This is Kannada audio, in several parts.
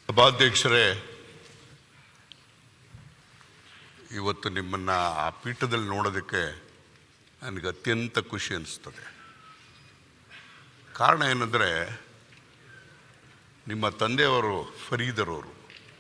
ಸಭಾಧ್ಯಕ್ಷರೇ ಇವತ್ತು ನಿಮ್ಮನ್ನು ಆ ಪೀಠದಲ್ಲಿ ನೋಡೋದಕ್ಕೆ ನನಗೆ ಅತ್ಯಂತ ಖುಷಿ ಅನಿಸ್ತದೆ ಕಾರಣ ಏನಂದರೆ ನಿಮ್ಮ ತಂದೆಯವರು ಫರೀದರವರು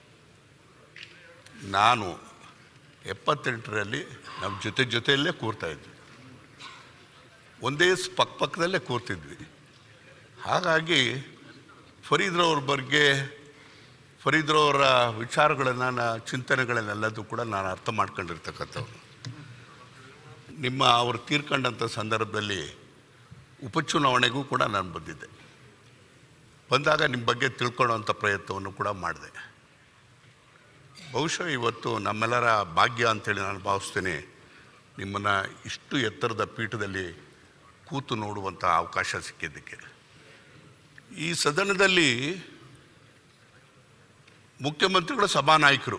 ನಾನು ಎಪ್ಪತ್ತೆಂಟರಲ್ಲಿ ನಮ್ಮ ಜೊತೆ ಜೊತೆಯಲ್ಲೇ ಕೂರ್ತಾ ಇದ್ವಿ ಒಂದೇ ಸ್- ಪಕ್ಕ ಪಕ್ಕದಲ್ಲೇ ಕೂರ್ತಿದ್ವಿ ಹಾಗಾಗಿ ಫರೀದ್ರವ್ರ ಬಗ್ಗೆ ಫರೀದ್ರವರ ವಿಚಾರಗಳನ್ನು ನಾ ಚಿಂತನೆಗಳನ್ನೆಲ್ಲದೂ ಕೂಡ ನಾನು ಅರ್ಥ ಮಾಡ್ಕೊಂಡಿರ್ತಕ್ಕಂಥವ್ರು ನಿಮ್ಮ ಅವರು ತೀರ್ಕೊಂಡಂಥ ಸಂದರ್ಭದಲ್ಲಿ ಉಪಚುನಾವಣೆಗೂ ಕೂಡ ನಾನು ಬಂದಿದ್ದೆ ಬಂದಾಗ ನಿಮ್ಮ ಬಗ್ಗೆ ತಿಳ್ಕೊಳ್ಳೋವಂಥ ಪ್ರಯತ್ನವನ್ನು ಕೂಡ ಮಾಡಿದೆ ಬಹುಶಃ ಇವತ್ತು ನಮ್ಮೆಲ್ಲರ ಭಾಗ್ಯ ಅಂತೇಳಿ ನಾನು ಭಾವಿಸ್ತೇನೆ ನಿಮ್ಮನ್ನು ಇಷ್ಟು ಎತ್ತರದ ಪೀಠದಲ್ಲಿ ಕೂತು ನೋಡುವಂಥ ಅವಕಾಶ ಸಿಕ್ಕಿದ್ದಕ್ಕೆ ಈ ಸದನದಲ್ಲಿ ಮುಖ್ಯಮಂತ್ರಿಗಳು ಸಭಾನಾಯಕರು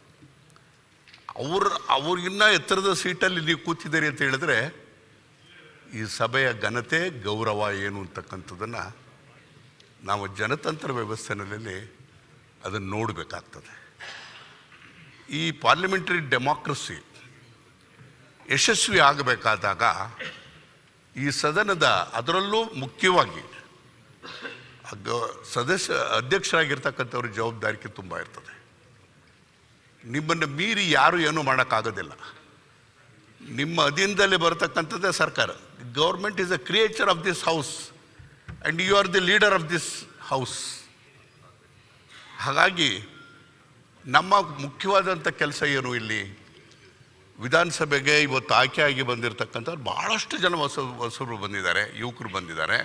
ಅವ್ರ ಅವ್ರಿಗಿನ್ನ ಎತ್ತರದ ಸೀಟಲ್ಲಿ ನೀವು ಕೂತಿದ್ದೀರಿ ಅಂತ ಹೇಳಿದ್ರೆ ಈ ಸಭೆಯ ಘನತೆ ಗೌರವ ಏನು ಅಂತಕ್ಕಂಥದ್ದನ್ನು ನಾವು ಜನತಂತ್ರ ವ್ಯವಸ್ಥೆನಲ್ಲಿ ಅದನ್ನು ನೋಡಬೇಕಾಗ್ತದೆ ಈ ಪಾರ್ಲಿಮೆಂಟರಿ ಡೆಮಾಕ್ರಸಿ ಯಶಸ್ವಿ ಆಗಬೇಕಾದಾಗ ಈ ಸದನದ ಅದರಲ್ಲೂ ಮುಖ್ಯವಾಗಿ ಅಗ- ಸದಸ್ಯ ಅಧ್ಯಕ್ಷರಾಗಿರ್ತಕ್ಕಂಥವ್ರ ಜವಾಬ್ದಾರಿಕೆ ತುಂಬ ಇರ್ತದೆ ನಿಮ್ಮನ್ನು ಮೀರಿ ಯಾರು ಏನೂ ಮಾಡೋಕ್ಕಾಗೋದಿಲ್ಲ ನಿಮ್ಮ ಅಧೀನದಲ್ಲಿ ಬರತಕ್ಕಂಥದ್ದೇ ಸರ್ಕಾರ government is a creature of this house and you are the leader of this house ಹಾಗಾಗಿ ನಮ್ಮ ಮುಖ್ಯವಾದಂಥ ಕೆಲಸ ಏನು ಇಲ್ಲಿ ವಿಧಾನಸಭೆಗೆ ಇವತ್ತು ಆಯ್ಕೆಯಾಗಿ ಬಂದಿರತಕ್ಕಂಥವ್ರು ಭಾಳಷ್ಟು ಜನ ಹೊಸ ಹೊಸರು ಬಂದಿದ್ದಾರೆ ಯುವಕರು ಬಂದಿದ್ದಾರೆ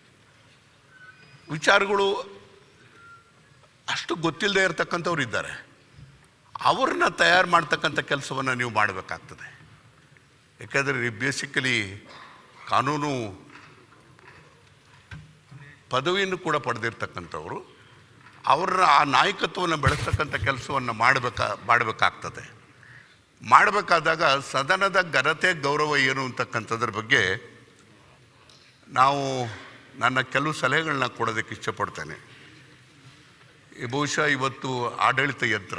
ವಿಚಾರಗಳು ಅಷ್ಟು ಗೊತ್ತಿಲ್ಲದೆ ಇರತಕ್ಕಂಥವ್ರು ಇದ್ದಾರೆ ಅವ್ರನ್ನ ತಯಾರು ಮಾಡ್ತಕ್ಕಂಥ ಕೆಲಸವನ್ನು ನೀವು ಮಾಡಬೇಕಾಗ್ತದೆ ಯಾಕಂದರೆ ನೀವು ಬೇಸಿಕಲಿ ಕಾನೂನು ಪದವಿಯನ್ನು ಕೂಡ ಪಡೆದಿರ್ತಕ್ಕಂಥವ್ರು ಅವರ ಆ ನಾಯಕತ್ವವನ್ನು ಬೆಳೆಸ್ತಕ್ಕಂಥ ಕೆಲಸವನ್ನು ಮಾಡಬೇಕಾ ಮಾಡಬೇಕಾಗ್ತದೆ ಮಾಡಬೇಕಾದಾಗ ಸದನದ ಘನತೆ ಗೌರವ ಏನು ಅಂತಕ್ಕಂಥದ್ರ ಬಗ್ಗೆ ನಾವು ನನ್ನ ಕೆಲವು ಸಲಹೆಗಳನ್ನ ಕೊಡೋದಕ್ಕೆ ಇಷ್ಟಪಡ್ತೇನೆ ಈ ಬಹುಶಃ ಇವತ್ತು ಆಡಳಿತ ಯಂತ್ರ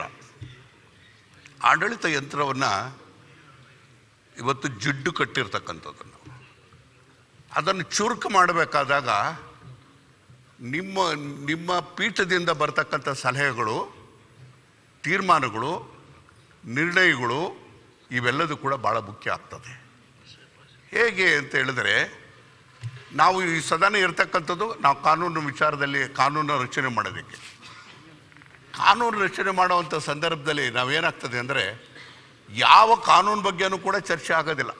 ಆಡಳಿತ ಯಂತ್ರವನ್ನು ಇವತ್ತು ಜಿಡ್ಡು ಕಟ್ಟಿರ್ತಕ್ಕಂಥದ್ದನ್ನು ಅದನ್ನು ಚುರುಕು ಮಾಡಬೇಕಾದಾಗ ನಿಮ್ಮ ನಿಮ್ಮ ಪೀಠದಿಂದ ಬರ್ತಕ್ಕಂಥ ಸಲಹೆಗಳು ತೀರ್ಮಾನಗಳು ನಿರ್ಣಯಗಳು ಇವೆಲ್ಲದೂ ಕೂಡ ಭಾಳ ಮುಖ್ಯ ಆಗ್ತದೆ ಹೇಗೆ ಅಂತ ಹೇಳಿದ್ರೆ ನಾವು ಈ ಸದನ ಇರ್ತಕ್ಕಂಥದ್ದು ನಾವು ಕಾನೂನು ವಿಚಾರದಲ್ಲಿ ಕಾನೂನು ರಚನೆ ಮಾಡೋದಕ್ಕೆ ಕಾನೂನು ರಚನೆ ಮಾಡುವಂಥ ಸಂದರ್ಭದಲ್ಲಿ ನಾವೇನಾಗ್ತದೆ ಅಂದರೆ ಯಾವ ಕಾನೂನು ಬಗ್ಗೆನೂ ಕೂಡ ಚರ್ಚೆ ಆಗೋದಿಲ್ಲ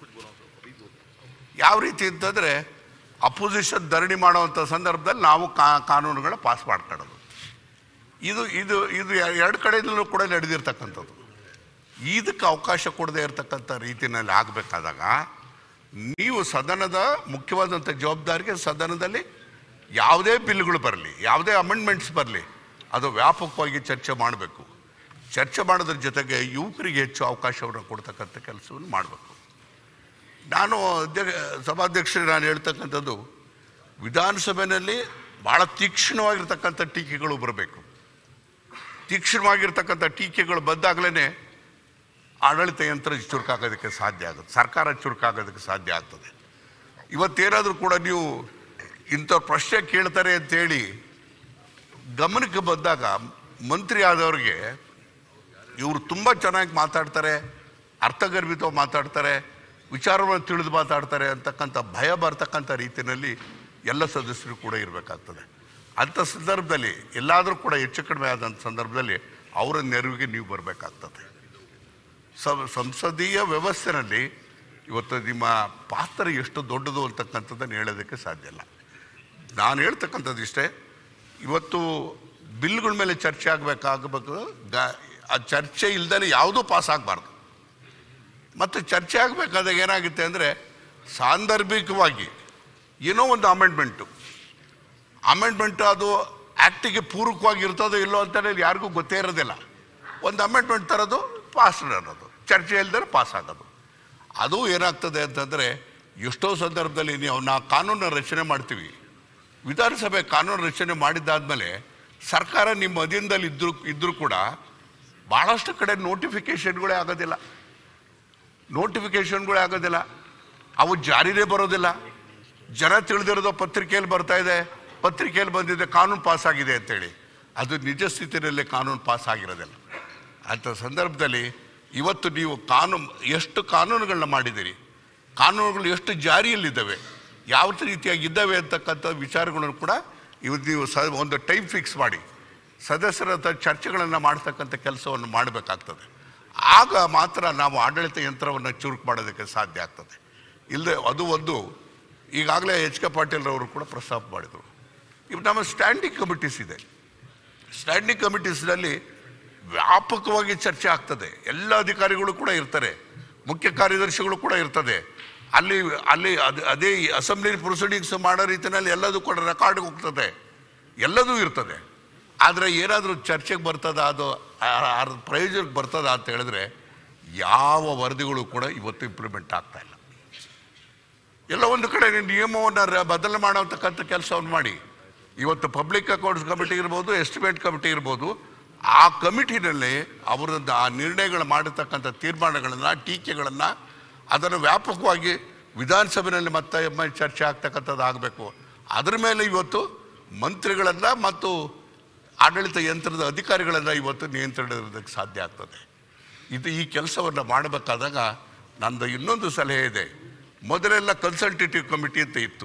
ಯಾವ ರೀತಿ ಅಂತಂದರೆ ಅಪೋಸಿಷನ್ ಧರಣಿ ಮಾಡುವಂಥ ಸಂದರ್ಭದಲ್ಲಿ ನಾವು ಕಾ ಕಾನೂನುಗಳ ಪಾಸ್ ಮಾಡ್ಕೊಳ್ಳೋದು ಇದು ಇದು ಇದು ಎರಡು ಕಡೆಯಿಂದಲೂ ಕೂಡ ನಡೆದಿರ್ತಕ್ಕಂಥದ್ದು ಇದಕ್ಕೆ ಅವಕಾಶ ಕೊಡದೇ ಇರತಕ್ಕಂಥ ರೀತಿಯಲ್ಲಿ ಆಗಬೇಕಾದಾಗ ನೀವು ಸದನದ ಮುಖ್ಯವಾದಂಥ ಜವಾಬ್ದಾರಿಗೆ ಸದನದಲ್ಲಿ ಯಾವುದೇ ಬಿಲ್ಗಳು ಬರಲಿ ಯಾವುದೇ ಅಮೆಂಡ್ಮೆಂಟ್ಸ್ ಬರಲಿ ಅದು ವ್ಯಾಪಕವಾಗಿ ಚರ್ಚೆ ಮಾಡಬೇಕು ಚರ್ಚೆ ಮಾಡೋದ್ರ ಜೊತೆಗೆ ಯುವಕರಿಗೆ ಹೆಚ್ಚು ಅವಕಾಶವನ್ನು ಕೊಡ್ತಕ್ಕಂಥ ಕೆಲಸವನ್ನು ಮಾಡಬೇಕು ನಾನು ಅಧ್ಯ ಸಭಾಧ್ಯಕ್ಷರು ನಾನು ಹೇಳ್ತಕ್ಕಂಥದ್ದು ವಿಧಾನಸಭೆಯಲ್ಲಿ ಭಾಳ ತೀಕ್ಷ್ಣವಾಗಿರ್ತಕ್ಕಂಥ ಟೀಕೆಗಳು ಬರಬೇಕು ತೀಕ್ಷ್ಣವಾಗಿರ್ತಕ್ಕಂಥ ಟೀಕೆಗಳು ಬಂದಾಗಲೇ ಆಡಳಿತ ಯಂತ್ರ ಚುರುಕಾಗೋದಕ್ಕೆ ಸಾಧ್ಯ ಆಗುತ್ತೆ ಸರ್ಕಾರ ಚುರುಕಾಗೋದಕ್ಕೆ ಸಾಧ್ಯ ಆಗ್ತದೆ ಇವತ್ತೇನಾದರೂ ಕೂಡ ನೀವು ಇಂಥ ಪ್ರಶ್ನೆ ಕೇಳ್ತಾರೆ ಅಂತೇಳಿ ಗಮನಕ್ಕೆ ಬಂದಾಗ ಮಂತ್ರಿ ಆದವ್ರಿಗೆ ಇವರು ತುಂಬ ಚೆನ್ನಾಗಿ ಮಾತಾಡ್ತಾರೆ ಅರ್ಥಗರ್ಭಿತವಾಗಿ ಮಾತಾಡ್ತಾರೆ ವಿಚಾರವನ್ನು ತಿಳಿದು ಮಾತಾಡ್ತಾರೆ ಅಂತಕ್ಕಂಥ ಭಯ ಬರ್ತಕ್ಕಂಥ ರೀತಿಯಲ್ಲಿ ಎಲ್ಲ ಸದಸ್ಯರು ಕೂಡ ಇರಬೇಕಾಗ್ತದೆ ಅಂಥ ಸಂದರ್ಭದಲ್ಲಿ ಎಲ್ಲಾದರೂ ಕೂಡ ಹೆಚ್ಚು ಕಡಿಮೆ ಆದಂಥ ಸಂದರ್ಭದಲ್ಲಿ ಅವರ ನೆರವಿಗೆ ನೀವು ಬರಬೇಕಾಗ್ತದೆ ಸ ಸಂಸದೀಯ ವ್ಯವಸ್ಥೆಯಲ್ಲಿ ಇವತ್ತು ನಿಮ್ಮ ಪಾತ್ರ ಎಷ್ಟು ದೊಡ್ಡದು ಅಂತಕ್ಕಂಥದ್ದನ್ನು ಹೇಳೋದಕ್ಕೆ ಸಾಧ್ಯ ಇಲ್ಲ ನಾನು ಹೇಳ್ತಕ್ಕಂಥದ್ದು ಇಷ್ಟೇ ಇವತ್ತು ಬಿಲ್ಗಳ ಮೇಲೆ ಚರ್ಚೆ ಆಗಬೇಕಾಗಬೇಕು ಗ ಆ ಚರ್ಚೆ ಇಲ್ದೇ ಯಾವುದೂ ಪಾಸ್ ಆಗಬಾರ್ದು ಮತ್ತು ಚರ್ಚೆ ಆಗಬೇಕಾದಾಗ ಏನಾಗುತ್ತೆ ಅಂದರೆ ಸಾಂದರ್ಭಿಕವಾಗಿ ಏನೋ ಒಂದು ಅಮೆಂಡ್ಮೆಂಟು ಅಮೆಂಡ್ಮೆಂಟ್ ಅದು ಆ್ಯಕ್ಟಿಗೆ ಪೂರಕವಾಗಿ ಇರ್ತದೋ ಇಲ್ಲೋ ಅಂತ ಹೇಳಿ ಯಾರಿಗೂ ಗೊತ್ತೇ ಇರೋದಿಲ್ಲ ಒಂದು ಅಮೆಂಡ್ಮೆಂಟ್ ತರೋದು ಪಾಸ್ ಅನ್ನೋದು ಚರ್ಚೆ ಇಲ್ದರೆ ಪಾಸ್ ಆಗೋದು ಅದು ಏನಾಗ್ತದೆ ಅಂತಂದರೆ ಎಷ್ಟೋ ಸಂದರ್ಭದಲ್ಲಿ ನೀವು ನಾವು ಕಾನೂನು ರಚನೆ ಮಾಡ್ತೀವಿ ವಿಧಾನಸಭೆ ಕಾನೂನು ರಚನೆ ಮಾಡಿದ್ದಾದಮೇಲೆ ಸರ್ಕಾರ ನಿಮ್ಮ ಅಧೀನದಲ್ಲಿ ಇದ್ರು ಇದ್ರೂ ಕೂಡ ಭಾಳಷ್ಟು ಕಡೆ ನೋಟಿಫಿಕೇಶನ್ಗಳೇ ಆಗೋದಿಲ್ಲ ನೋಟಿಫಿಕೇಶನ್ಗಳೇ ಆಗೋದಿಲ್ಲ ಅವು ಜಾರಿನೇ ಬರೋದಿಲ್ಲ ಜನ ತಿಳಿದಿರೋದು ಪತ್ರಿಕೆಯಲ್ಲಿ ಬರ್ತಾ ಇದೆ ಪತ್ರಿಕೆಯಲ್ಲಿ ಬಂದಿದೆ ಕಾನೂನು ಪಾಸ್ ಆಗಿದೆ ಅಂತೇಳಿ ಅದು ನಿಜ ಸ್ಥಿತಿಯಲ್ಲಿ ಕಾನೂನು ಪಾಸ್ ಆಗಿರೋದಿಲ್ಲ ಅಂಥ ಸಂದರ್ಭದಲ್ಲಿ ಇವತ್ತು ನೀವು ಕಾನೂನು ಎಷ್ಟು ಕಾನೂನುಗಳನ್ನ ಮಾಡಿದ್ದೀರಿ ಕಾನೂನುಗಳು ಎಷ್ಟು ಜಾರಿಯಲ್ಲಿದ್ದಾವೆ ಯಾವ ರೀತಿಯಾಗಿ ಇದ್ದಾವೆ ಅಂತಕ್ಕಂಥ ವಿಚಾರಗಳನ್ನು ಕೂಡ ಇವತ್ತು ನೀವು ಸ ಒಂದು ಟೈಮ್ ಫಿಕ್ಸ್ ಮಾಡಿ ಸದಸ್ಯರ ಹತ್ರ ಚರ್ಚೆಗಳನ್ನು ಮಾಡ್ತಕ್ಕಂಥ ಕೆಲಸವನ್ನು ಮಾಡಬೇಕಾಗ್ತದೆ ಆಗ ಮಾತ್ರ ನಾವು ಆಡಳಿತ ಯಂತ್ರವನ್ನು ಚುರುಕು ಮಾಡೋದಕ್ಕೆ ಸಾಧ್ಯ ಆಗ್ತದೆ ಇಲ್ಲದೆ ಅದು ಒಂದು ಈಗಾಗಲೇ ಎಚ್ ಕೆ ಪಾಟೀಲ್ರವರು ಕೂಡ ಪ್ರಸ್ತಾಪ ಮಾಡಿದರು ಇವು ನಮ್ಮ ಸ್ಟ್ಯಾಂಡಿಂಗ್ ಕಮಿಟೀಸ್ ಇದೆ ಸ್ಟ್ಯಾಂಡಿಂಗ್ ಕಮಿಟೀಸ್ನಲ್ಲಿ ವ್ಯಾಪಕವಾಗಿ ಚರ್ಚೆ ಆಗ್ತದೆ ಎಲ್ಲ ಅಧಿಕಾರಿಗಳು ಕೂಡ ಇರ್ತಾರೆ ಮುಖ್ಯ ಕಾರ್ಯದರ್ಶಿಗಳು ಕೂಡ ಇರ್ತದೆ ಅಲ್ಲಿ ಅಲ್ಲಿ ಅದು ಅದೇ ಅಸೆಂಬ್ಲಿ ಪ್ರೊಸೀಡಿಂಗ್ಸ್ ಮಾಡೋ ರೀತಿಯಲ್ಲಿ ಎಲ್ಲದೂ ಕೂಡ ರೆಕಾರ್ಡ್ಗೆ ಹೋಗ್ತದೆ ಎಲ್ಲದೂ ಇರ್ತದೆ ಆದರೆ ಏನಾದರೂ ಚರ್ಚೆಗೆ ಬರ್ತದ ಅದು ಆ- ಆ ಪ್ರಯೋಜನಕ್ಕೆ ಬರ್ತದ ಅಂತ ಹೇಳಿದ್ರೆ ಯಾವ ವರದಿಗಳು ಕೂಡ ಇವತ್ತು ಇಂಪ್ಲಿಮೆಂಟ್ ಆಗ್ತಾ ಇಲ್ಲ ಎಲ್ಲ ಒಂದು ಕಡೆ ನೀವು ನಿಯಮವನ್ನು ರ- ಬದಲು ಮಾಡೋತಕ್ಕಂಥ ಕೆಲಸವನ್ನು ಮಾಡಿ ಇವತ್ತು ಪಬ್ಲಿಕ್ ಅಕೌಂಟ್ಸ್ ಕಮಿಟಿ ಇರ್ಬೋದು ಎಸ್ಟಿಮೇಟ್ ಕಮಿಟಿ ಇರ್ಬೋದು ಆ ಕಮಿಟಿನಲ್ಲಿ ಅವರದ್ದು ಆ ನಿರ್ಣಯಗಳು ಮಾಡಿರ್ತಕ್ಕಂಥ ತೀರ್ಮಾನಗಳನ್ನು ಟೀಕೆಗಳನ್ನು ಅದನ್ನು ವ್ಯಾಪಕವಾಗಿ ವಿಧಾನಸಭೆಯಲ್ಲಿ ಮತ್ತೆ ಒಮ್ಮೆ ಚರ್ಚೆ ಆಗ್ತಕ್ಕಂಥದ್ದು ಆಗಬೇಕು ಅದರ ಮೇಲೆ ಇವತ್ತು ಮಂತ್ರಿಗಳನ್ನು ಮತ್ತು ಆಡಳಿತ ಯಂತ್ರದ ಅಧಿಕಾರಿಗಳನ್ನು ಇವತ್ತು ನಿಯಂತ್ರಣ ಇರೋದಕ್ಕೆ ಸಾಧ್ಯ ಆಗ್ತದೆ ಇದು ಈ ಕೆಲಸವನ್ನು ಮಾಡಬೇಕಾದಾಗ ನಂದು ಇನ್ನೊಂದು ಸಲಹೆ ಇದೆ ಮೊದಲೆಲ್ಲ ಕನ್ಸಲ್ಟೇಟಿವ್ ಕಮಿಟಿ ಅಂತ ಇತ್ತು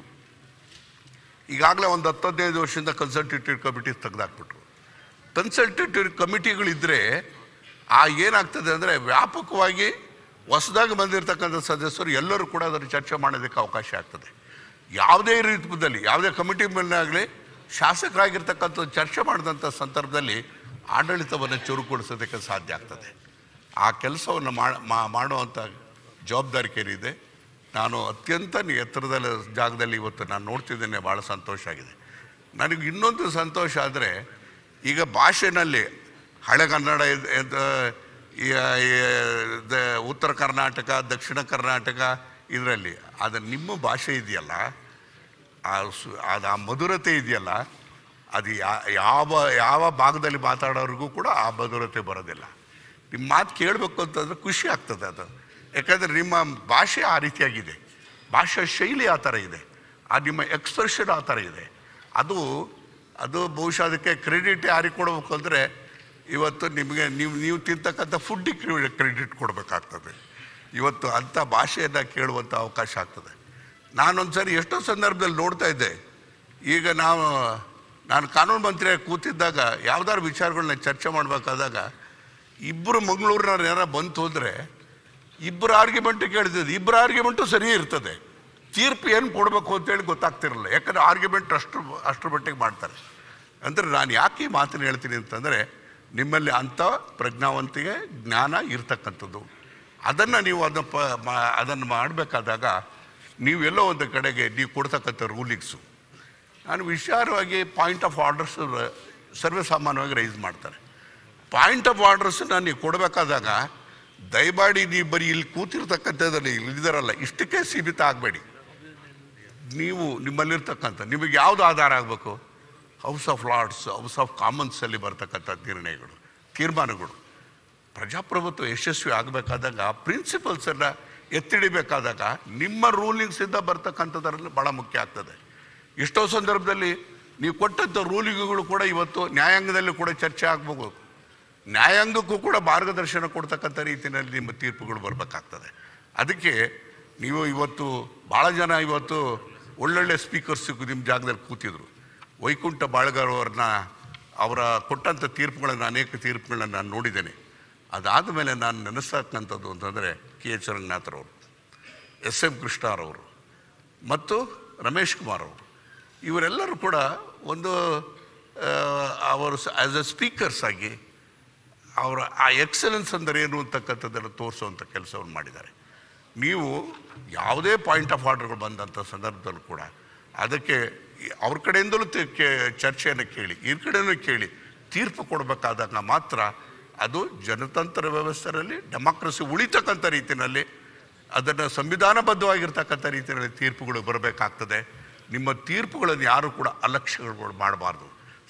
ಈಗಾಗಲೇ ಒಂದು ಹತ್ತು ಹದಿನೈದು ವರ್ಷದಿಂದ ಕನ್ಸಲ್ಟೇಟಿವ್ ಕಮಿಟಿ ತೆಗೆದಾಕ್ಬಿಟ್ರು ಕನ್ಸಲ್ಟೇಟಿವ್ ಕಮಿಟಿಗಳಿದ್ದರೆ ಆ ಏನಾಗ್ತದೆ ಅಂದರೆ ವ್ಯಾಪಕವಾಗಿ ಹೊಸದಾಗಿ ಬಂದಿರತಕ್ಕಂಥ ಸದಸ್ಯರು ಎಲ್ಲರೂ ಕೂಡ ಅದನ್ನು ಚರ್ಚೆ ಮಾಡೋದಕ್ಕೆ ಅವಕಾಶ ಆಗ್ತದೆ ಯಾವುದೇ ರೀತಿಯಲ್ಲಿ ಯಾವುದೇ ಕಮಿಟಿ ಮೇಲೆ ಆಗಲಿ ಶಾಸಕರಾಗಿರ್ತಕ್ಕಂಥ ಚರ್ಚೆ ಮಾಡಿದಂಥ ಸಂದರ್ಭದಲ್ಲಿ ಆಡಳಿತವನ್ನು ಚುರುಕುಗೊಳಿಸೋದಕ್ಕೆ ಸಾಧ್ಯ ಆಗ್ತದೆ ಆ ಕೆಲಸವನ್ನು ಮಾ- ಮಾಡುವಂಥ ಜವಾಬ್ದಾರಿಕೇರಿದೆ ನಾನು ಅತ್ಯಂತ ಎತ್ತರದ ಜಾಗದಲ್ಲಿ ಇವತ್ತು ನಾನು ನೋಡ್ತಿದ್ದೇನೆ ಭಾಳ ಸಂತೋಷ ಆಗಿದೆ ನನಗೆ ಇನ್ನೊಂದು ಸಂತೋಷ ಆದರೆ ಈಗ ಭಾಷೆನಲ್ಲಿ ಹಳೆಗನ್ನಡ ಇದ್- ಇದ್- ಈ- ಈ- ದ- ಉತ್ತರ ಕರ್ನಾಟಕ ದಕ್ಷಿಣ ಕರ್ನಾಟಕ ಇದರಲ್ಲಿ ಅದು ನಿಮ್ಮ ಭಾಷೆ ಇದೆಯಲ್ಲ ಆ ಸು- ಅದು ಆ ಮಧುರತೆ ಇದೆಯಲ್ಲ ಅದು ಯಾ- ಯಾವ ಯಾವ ಭಾಗದಲ್ಲಿ ಮಾತಾಡೋರಿಗೂ ಕೂಡ ಆ ಮಧುರತೆ ಬರೋದಿಲ್ಲ ನಿಮ್ಮ ಮಾತು ಕೇಳಬೇಕು ಅಂತಂದ್ರೆ ಖುಷಿ ಆಗ್ತದೆ ಅದು ಯಾಕಂದರೆ ನಿಮ್ಮ ಭಾಷೆ ಆ ರೀತಿಯಾಗಿದೆ ಭಾಷಾ ಶೈಲಿ ಆ ಥರ ಇದೆ ಆ ನಿಮ್ಮ ಎಕ್ಸ್ಪ್ರೆಷನ್ ಆ ಥರ ಇದೆ ಅದು ಅದು ಬಹುಶಃ ಅದಕ್ಕೆ ಕ್ರೆಡಿಟ್ ಯಾರಿಗೆ ಕೊಡಬೇಕು ಅಂದರೆ ಇವತ್ತು ನಿಮಗೆ ನೀವು ನೀವು ತಿಂತಕ್ಕಂಥ ಫುಡ್ಡಿಗೆ ಕ್ರೆಡಿಟ್ ಕೊಡಬೇಕಾಗ್ತದೆ ಇವತ್ತು ಅಂಥ ಭಾಷೆಯನ್ನು ಕೇಳುವಂಥ ಅವಕಾಶ ಆಗ್ತದೆ ನಾನೊಂದ್ಸರಿ ಎಷ್ಟೋ ಸಂದರ್ಭದಲ್ಲಿ ನೋಡ್ತಾ ಇದ್ದೆ ಈಗ ನಾವು ನಾನು ಕಾನೂನು ಮಂತ್ರಿಯಾಗಿ ಕೂತಿದ್ದಾಗ ಯಾವ್ದಾದ್ರು ವಿಚಾರಗಳನ್ನ ಚರ್ಚೆ ಮಾಡಬೇಕಾದಾಗ ಇಬ್ಬರು ಮಂಗಳೂರಿನವ್ರು ಯಾರ ಬಂತು ಹೋದರೆ ಇಬ್ಬರು ಆರ್ಗ್ಯುಮೆಂಟ್ ಕೇಳ್ತಿದ್ದು ಇಬ್ಬರು ಆರ್ಗ್ಯುಮೆಂಟು ಸರಿ ಇರ್ತದೆ ತೀರ್ಪು ಏನು ಕೊಡಬೇಕು ಅಂತೇಳಿ ಗೊತ್ತಾಗ್ತಿರಲಿಲ್ಲ ಯಾಕಂದ್ರೆ ಆರ್ಗ್ಯುಮೆಂಟ್ ಅಷ್ಟು ಅಷ್ಟರ ಮಟ್ಟಿಗೆ ಮಾಡ್ತಾರೆ ಅಂದರೆ ನಾನು ಯಾಕೆ ಈ ಮಾತನ್ನು ಹೇಳ್ತೀನಿ ಅಂತಂದರೆ ನಿಮ್ಮಲ್ಲಿ ಅಂಥ ಪ್ರಜ್ಞಾವಂತಿಗೆ ಜ್ಞಾನ ಇರ್ತಕ್ಕಂಥದ್ದು ಅದನ್ನು ನೀವು ಅದನ್ನು ಪ ಮಾ- ಅದನ್ನು ಮಾಡಬೇಕಾದಾಗ ನೀವೆಲ್ಲೋ ಒಂದು ಕಡೆಗೆ ನೀವು ಕೊಡ್ತಕ್ಕಂಥ ರೂಲಿಂಗ್ಸು ನಾನು ವಿಚಾರವಾಗಿ ಪಾಯಿಂಟ್ ಆಫ್ ಆರ್ಡರ್ಸ್ ಸರ್ವೇ ಸಾಮಾನ್ಯವಾಗಿ ರೈಸ್ ಮಾಡ್ತಾರೆ ಪಾಯಿಂಟ್ ಆಫ್ ಆರ್ಡರ್ಸನ್ನ ನೀವು ಕೊಡಬೇಕಾದಾಗ ದಯಮಾಡಿ ನೀವು ಬರೀ ಇಲ್ಲಿ ಕೂತಿರ್ತಕ್ಕಂಥದ್ದಲ್ಲಿ ಇಲ್ಲಿದ್ದಾರಲ್ಲ ಇಷ್ಟಕ್ಕೆ ಸೀಮಿತ ಆಗಬೇಡಿ ನೀವು ನಿಮ್ಮಲ್ಲಿರ್ತಕ್ಕಂಥ ನಿಮಗೆ ಯಾವುದು ಆಧಾರ ಆಗಬೇಕು House of Lords House of ಕಾಮನ್ಸಲ್ಲಿ ಬರ್ತಕ್ಕಂಥ ನಿರ್ಣಯಗಳು ತೀರ್ಮಾನಗಳು ಪ್ರಜಾಪ್ರಭುತ್ವ ಯಶಸ್ವಿ ಆಗಬೇಕಾದಾಗ ಪ್ರಿನ್ಸಿಪಲ್ಸನ್ನು ಎತ್ತಿಡಿಬೇಕಾದಾಗ ನಿಮ್ಮ ರೂಲಿಂಗ್ಸಿಂದ ಬರ್ತಕ್ಕಂಥದ್ರಲ್ಲಿ ಭಾಳ ಮುಖ್ಯ ಆಗ್ತದೆ ಎಷ್ಟೋ ಸಂದರ್ಭದಲ್ಲಿ ನೀವು ಕೊಟ್ಟಂಥ ರೂಲಿಂಗ್ಗಳು ಕೂಡ ಇವತ್ತು ನ್ಯಾಯಾಂಗದಲ್ಲಿ ಕೂಡ ಚರ್ಚೆ ಆಗ್ಬೋದು ನ್ಯಾಯಾಂಗಕ್ಕೂ ಕೂಡ ಮಾರ್ಗದರ್ಶನ ಕೊಡ್ತಕ್ಕಂಥ ರೀತಿಯಲ್ಲಿ ನಿಮ್ಮ ತೀರ್ಪುಗಳು ಬರಬೇಕಾಗ್ತದೆ ಅದಕ್ಕೆ ನೀವು ಇವತ್ತು ಭಾಳ ಜನ ಇವತ್ತು ಒಳ್ಳೊಳ್ಳೆ ಸ್ಪೀಕರ್ಸ್ ನಿಮ್ಮ ಜಾಗದಲ್ಲಿ ಕೂತಿದ್ರು ವೈಕುಂಠ ಬಾಳ್ಗಾರ್ ಅವ್ರನ್ನ ಅವರ ಕೊಟ್ಟಂಥ ತೀರ್ಪುಗಳನ್ನು ಅನೇಕ ತೀರ್ಪುಗಳನ್ನ ನಾನು ನೋಡಿದ್ದೇನೆ ಅದಾದ ಮೇಲೆ ನಾನು ನೆನೆಸ್ತಕ್ಕಂಥದ್ದು ಅಂತಂದರೆ ಕೆ ಎಚ್ ರಂಗನಾಥರವರು ಎಸ್ ಎಂ ಕೃಷ್ಣರವರು ಮತ್ತು ರಮೇಶ್ ಕುಮಾರ್ ಅವರು ಇವರೆಲ್ಲರೂ ಕೂಡ ಒಂದು ಆ, ಅವರು ಆ್ಯಸ್ ಎ ಸ್ಪೀಕರ್ಸ್ ಆಗಿ ಅವರ ಆ ಎಕ್ಸಲೆನ್ಸ್ ಅಂದರೆ ಏನು ಅಂತಕ್ಕಂಥದ್ದನ್ನು ತೋರಿಸುವಂಥ ಕೆಲಸವನ್ನು ಮಾಡಿದ್ದಾರೆ ನೀವು ಯಾವುದೇ ಪಾಯಿಂಟ್ ಆಫ್ ಆರ್ಡರ್ಗಳು ಬಂದಂಥ ಸಂದರ್ಭದಲ್ಲೂ ಕೂಡ ಅದಕ್ಕೆ ಅವ್ರ ಕಡೆಯಿಂದಲೂ ತಿ- ಕೇ- ಚರ್ಚೆಯನ್ನು ಕೇಳಿ ಈ ಕಡೆಯೂ ಕೇಳಿ ತೀರ್ಪು ಕೊಡಬೇಕಾದಾಗ ಮಾತ್ರ ಅದು ಜನತಂತ್ರ ವ್ಯವಸ್ಥೆಯಲ್ಲಿ ಡೆಮಾಕ್ರಸಿ ಉಳಿತಕ್ಕಂಥ ರೀತಿಯಲ್ಲಿ ಅದನ್ನು ಸಂವಿಧಾನಬದ್ಧವಾಗಿರ್ತಕ್ಕಂಥ ರೀತಿಯಲ್ಲಿ ತೀರ್ಪುಗಳು ಬರಬೇಕಾಗ್ತದೆ ನಿಮ್ಮ ತೀರ್ಪುಗಳನ್ನು ಯಾರು ಕೂಡ ಅಲಕ್ಷ್ಯಗಳು ಮಾಡಬಾರ್ದು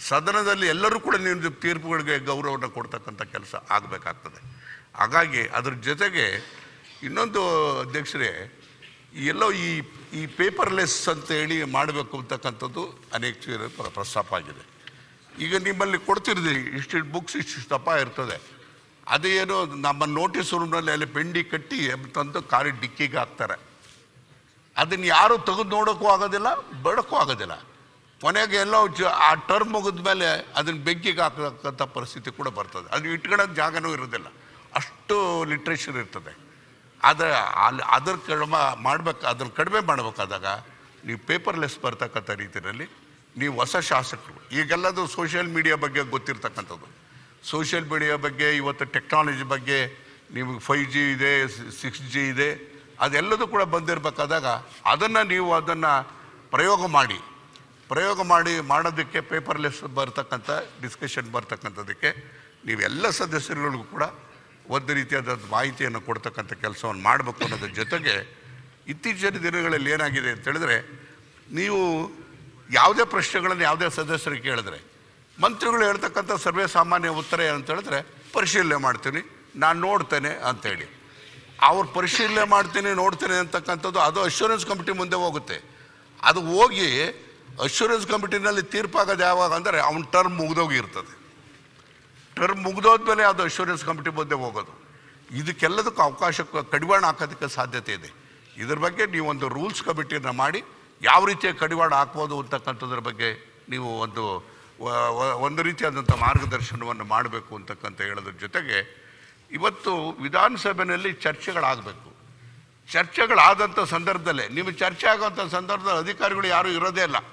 ಸದನದಲ್ಲಿ ಎಲ್ಲರೂ ಕೂಡ ನೀವು ತೀರ್ಪುಗಳಿಗೆ ಗೌರವವನ್ನು ಕೊಡ್ತಕ್ಕಂಥ ಕೆಲಸ ಆಗಬೇಕಾಗ್ತದೆ ಹಾಗಾಗಿ ಅದ್ರ ಜೊತೆಗೆ ಇನ್ನೊಂದು ಅಧ್ಯಕ್ಷರೇ ಈ ಎಲ್ಲೋ ಈ ಈ ಪೇಪರ್ಲೆಸ್ ಅಂತ ಹೇಳಿ ಮಾಡಬೇಕು ಅಂತಕ್ಕಂಥದ್ದು ಅನೇಕ ಚೀರ ಪ್ರ- ಪ್ರಸ್ತಾಪ ಆಗಿದೆ ಈಗ ನಿಮ್ಮಲ್ಲಿ ಕೊಡ್ತಿರ್ತೀವಿ ಇಷ್ಟಿಷ್ಟು ಬುಕ್ಸ್ ಇಷ್ಟಿಷ್ಟು ದಪ್ಪ ಇರ್ತದೆ ಅದೇನೋ ನಮ್ಮ ನೋಟಿಸ್ ರೂಮ್ನಲ್ಲಿ ಅಲ್ಲಿ ಪೆಂಡಿ ಕಟ್ಟಿ ತಂದು ಕಾರಿ ಡಿಕ್ಕಿಗೆ ಹಾಕ್ತಾರೆ ಅದನ್ನು ಯಾರು ತೆಗೆದು ನೋಡೋಕ್ಕೂ ಆಗೋದಿಲ್ಲ ಬೇಡಕ್ಕೂ ಆಗೋದಿಲ್ಲ ಕೊನೆಗೆ ಎಲ್ಲೋ ಜ- ಆ ಟರ್ಮ್ ಮುಗಿದ ಮೇಲೆ ಅದನ್ನು ಬೆಂಕಿಗೆ ಹಾಕತಕ್ಕಂಥ ಪರಿಸ್ಥಿತಿ ಕೂಡ ಬರ್ತದೆ ಅದು ಇಟ್ಕೊಳ್ಳೋಕೆ ಜಾಗನೂ ಇರೋದಿಲ್ಲ ಅಷ್ಟು ಲಿಟ್ರೇಚರ್ ಇರ್ತದೆ ಆದರೆ ಅಲ್ಲಿ ಅದ್ರ ಕಡಿಮೆ ಮಾಡ್ಬೇಕು ಅದನ್ನು ಕಡಿಮೆ ಮಾಡಬೇಕಾದಾಗ ನೀವು ಪೇಪರ್ಲೆಸ್ ಬರ್ತಕ್ಕಂಥ ರೀತಿಯಲ್ಲಿ ನೀವು ಹೊಸ ಶಾಸಕರು ಈಗೆಲ್ಲದು ಸೋಷಿಯಲ್ ಮೀಡಿಯಾ ಬಗ್ಗೆ ಗೊತ್ತಿರ್ತಕ್ಕಂಥದ್ದು ಸೋಷಿಯಲ್ ಮೀಡಿಯಾ ಬಗ್ಗೆ ಇವತ್ತು ಟೆಕ್ನಾಲಜಿ ಬಗ್ಗೆ ನಿಮಗೆ ಫೈವ್ ಜಿ ಇದೆ ಸಿಕ್ಸ್ ಜಿ ಇದೆ ಅದೆಲ್ಲದೂ ಕೂಡ ಬಂದಿರಬೇಕಾದಾಗ ಅದನ್ನು ನೀವು ಅದನ್ನು ಪ್ರಯೋಗ ಮಾಡಿ ಪ್ರಯೋಗ ಮಾಡಿ ಮಾಡೋದಕ್ಕೆ ಪೇಪರ್ಲೆಸ್ ಬರ್ತಕ್ಕಂಥ ಡಿಸ್ಕಷನ್ ಬರ್ತಕ್ಕಂಥದ್ದಕ್ಕೆ ನೀವೆಲ್ಲ ಸದಸ್ಯರುಗಳಿಗೂ ಕೂಡ ಒಂದು ರೀತಿಯಾದ ಮಾಹಿತಿಯನ್ನು ಕೊಡ್ತಕ್ಕಂಥ ಕೆಲಸವನ್ನು ಮಾಡಬೇಕು ಅನ್ನೋದ್ರ ಜೊತೆಗೆ ಇತ್ತೀಚಿನ ದಿನಗಳಲ್ಲಿ ಏನಾಗಿದೆ ಅಂತ ಹೇಳಿದ್ರೆ ನೀವು ಯಾವುದೇ ಪ್ರಶ್ನೆಗಳನ್ನು ಯಾವುದೇ ಸದಸ್ಯರಿಗೆ ಕೇಳಿದ್ರೆ ಮಂತ್ರಿಗಳು ಹೇಳ್ತಕ್ಕಂಥ ಸರ್ವೇ ಸಾಮಾನ್ಯ ಉತ್ತರ ಏನಂತ ಹೇಳಿದ್ರೆ ಪರಿಶೀಲನೆ ಮಾಡ್ತೀನಿ ನಾನು ನೋಡ್ತೇನೆ ಅಂತೇಳಿ ಅವ್ರು ಪರಿಶೀಲನೆ ಮಾಡ್ತೀನಿ ನೋಡ್ತೇನೆ ಅಂತಕ್ಕಂಥದ್ದು ಅದು ಅಶ್ಯೂರೆನ್ಸ್ ಕಮಿಟಿ ಮುಂದೆ ಹೋಗುತ್ತೆ ಅದು ಹೋಗಿ ಅಶ್ಯೂರೆನ್ಸ್ ಕಮಿಟಿನಲ್ಲಿ ತೀರ್ಪಾಗೋದು ಯಾವಾಗ ಅಂದರೆ ಅವನ ಟರ್ಮ್ ಮುಗಿದೋಗಿರ್ತದೆ ಟರ್ಮ್ ಮುಗಿದೋದ್ಮೇಲೆ ಅದು ಅಶ್ಯೂರೆನ್ಸ್ ಕಮಿಟಿ ಮುಂದೆ ಹೋಗೋದು ಇದಕ್ಕೆಲ್ಲದಕ್ಕೂ ಅವಕಾಶ ಕ- ಕಡಿವಾಣ ಹಾಕೋದಕ್ಕೆ ಸಾಧ್ಯತೆ ಇದೆ ಇದ್ರ ಬಗ್ಗೆ ನೀವು ಒಂದು ರೂಲ್ಸ್ ಕಮಿಟಿಯನ್ನು ಮಾಡಿ ಯಾವ ರೀತಿಯ ಕಡಿವಾಣ ಹಾಕ್ಬೋದು ಅಂತಕ್ಕಂಥದ್ರ ಬಗ್ಗೆ ನೀವು ಒಂದು ವ- ವ- ಒಂದು ರೀತಿಯಾದಂಥ ಮಾರ್ಗದರ್ಶನವನ್ನು ಮಾಡಬೇಕು ಅಂತಕ್ಕಂಥ ಹೇಳೋದ್ರ ಜೊತೆಗೆ ಇವತ್ತು ವಿಧಾನಸಭೆಯಲ್ಲಿ ಚರ್ಚೆಗಳಾಗಬೇಕು ಚರ್ಚೆಗಳಾದಂಥ ಸಂದರ್ಭದಲ್ಲೇ ನಿಮಗೆ ಚರ್ಚೆ ಆಗೋಂಥ ಸಂದರ್ಭದಲ್ಲಿ ಅಧಿಕಾರಿಗಳು ಯಾರೂ ಇರೋದೇ ಇಲ್ಲ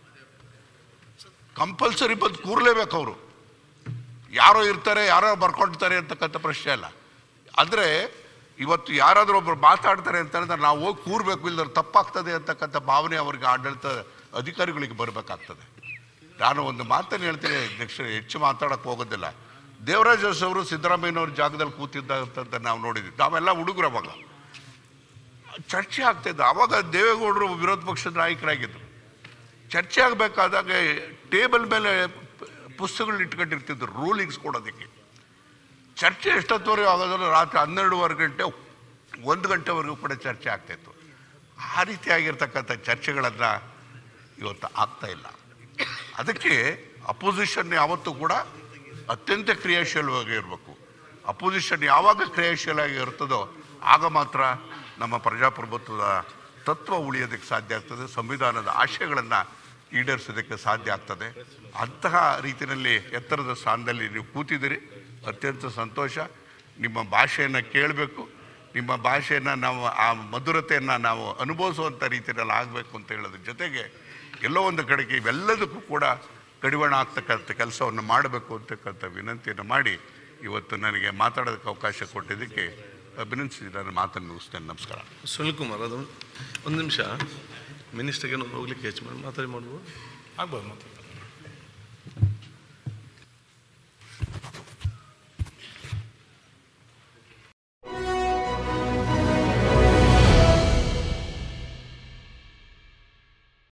ಕಂಪಲ್ಸರಿ ಬಂದು ಕೂರಲೇಬೇಕು ಅವರು ಯಾರೋ ಇರ್ತಾರೆ ಯಾರೋ ಬರ್ಕೊಳ್ತಾರೆ ಅಂತಕ್ಕಂಥ ಪ್ರಶ್ನೆ ಅಲ್ಲ ಅಂದರೆ ಇವತ್ತು ಯಾರಾದರೂ ಒಬ್ರು ಮಾತಾಡ್ತಾರೆ ಅಂತಂದ್ರೆ ನಾವು ಹೋಗಿ ಕೂರಬೇಕು ಇಲ್ಲದ್ರೆ ತಪ್ಪಾಗ್ತದೆ ಅಂತಕ್ಕಂಥ ಭಾವನೆ ಅವ್ರಿಗೆ ಆಡಳಿತ ಅಧಿಕಾರಿಗಳಿಗೆ ಬರಬೇಕಾಗ್ತದೆ ನಾನು ಒಂದು ಮಾತನ್ನು ಹೇಳ್ತೀನಿ ಅಧ್ಯಕ್ಷ ಹೆಚ್ಚು ಮಾತಾಡಕ್ಕೆ ಹೋಗೋದಿಲ್ಲ ದೇವರಾಜ್ ಅರಸು ಅವರು ಸಿದ್ದರಾಮಯ್ಯನವ್ರ ಜಾಗದಲ್ಲಿ ಕೂತಿದ್ದಂತ ನಾವು ನೋಡಿದ್ವಿ ನಾವೆಲ್ಲ ಹುಡುಗರು ಅವಾಗ ಚರ್ಚೆ ಆಗ್ತಿದ್ದು ಅವಾಗ ದೇವೇಗೌಡರು ವಿರೋಧ ಪಕ್ಷದ ನಾಯಕರಾಗಿದ್ದರು ಚರ್ಚೆ ಆಗಬೇಕಾದಾಗ ಟೇಬಲ್ ಮೇಲೆ ಪುಸ್ತಕಗಳನ್ನ ಇಟ್ಕೊಂಡಿರ್ತಿದ್ರು ರೂಲಿಂಗ್ಸ್ ಕೊಡೋದಕ್ಕೆ ಚರ್ಚೆ ಎಷ್ಟೊತ್ತವರೆಗೂ ಆಗೋದಿಲ್ಲ ರಾತ್ರಿ ಹನ್ನೆರಡುವರೆ ಗಂಟೆ ಒಂದು ಗಂಟೆವರೆಗೂ ಕೂಡ ಚರ್ಚೆ ಆಗ್ತಾಯಿತ್ತು ಆ ರೀತಿಯಾಗಿರ್ತಕ್ಕಂಥ ಚರ್ಚೆಗಳನ್ನು ಇವತ್ತು ಆಗ್ತಾ ಇಲ್ಲ ಅದಕ್ಕೆ ಅಪೋಸಿಷನ್ ಯಾವತ್ತೂ ಕೂಡ ಅತ್ಯಂತ ಕ್ರಿಯಾಶೀಲವಾಗಿ ಇರಬೇಕು ಅಪೋಸಿಷನ್ ಯಾವಾಗ ಕ್ರಿಯಾಶೀಲವಾಗಿ ಇರ್ತದೋ ಆಗ ಮಾತ್ರ ನಮ್ಮ ಪ್ರಜಾಪ್ರಭುತ್ವದ ತತ್ವ ಉಳಿಯೋದಕ್ಕೆ ಸಾಧ್ಯ ಆಗ್ತದೆ ಸಂವಿಧಾನದ ಆಶಯಗಳನ್ನು ಈಡೇರಿಸೋದಕ್ಕೆ ಸಾಧ್ಯ ಆಗ್ತದೆ ಅಂತಹ ರೀತಿಯಲ್ಲಿ ಎತ್ತರದ ಸ್ಥಾನದಲ್ಲಿ ನೀವು ಕೂತಿದ್ದೀರಿ ಅತ್ಯಂತ ಸಂತೋಷ ನಿಮ್ಮ ಭಾಷೆಯನ್ನು ಕೇಳಬೇಕು ನಿಮ್ಮ ಭಾಷೆಯನ್ನು ನಾವು ಆ ಮಧುರತೆಯನ್ನು ನಾವು ಅನುಭವಿಸುವಂಥ ರೀತಿಯಲ್ಲಿ ಆಗಬೇಕು ಅಂತ ಹೇಳೋದ್ರ ಜೊತೆಗೆ ಎಲ್ಲೋ ಒಂದು ಕಡೆಗೆ ಇವೆಲ್ಲದಕ್ಕೂ ಕೂಡ ಕಡಿವಾಣ ಆಗ್ತಕ್ಕಂಥ ಕೆಲಸವನ್ನು ಮಾಡಬೇಕು ಅಂತಕ್ಕಂಥ ವಿನಂತಿಯನ್ನು ಮಾಡಿ ಇವತ್ತು ನನಗೆ ಮಾತಾಡೋದಕ್ಕೆ ಅವಕಾಶ ಕೊಟ್ಟಿದ್ದಕ್ಕೆ ಅಭಿನಂದಿಸಿ ನಾನು ಮಾತನ್ನು ಮುಗಿಸ್ತೇನೆ ನಮಸ್ಕಾರ ಸುನಿಲ್ ಕುಮಾರ್ ಅದು ಒಂದು ನಿಮಿಷ ಮಿನಿಸ್ಟರ್ಗೆ ಹೋಗ್ಲಿಕ್ಕೆ ಹೆಚ್ಚು ಮಾಡಿ ಮಾತಾಡಿ ಮಾಡ್ಬೋದು ಆಗ್ಬೋದು ಮಾತಾಡಿ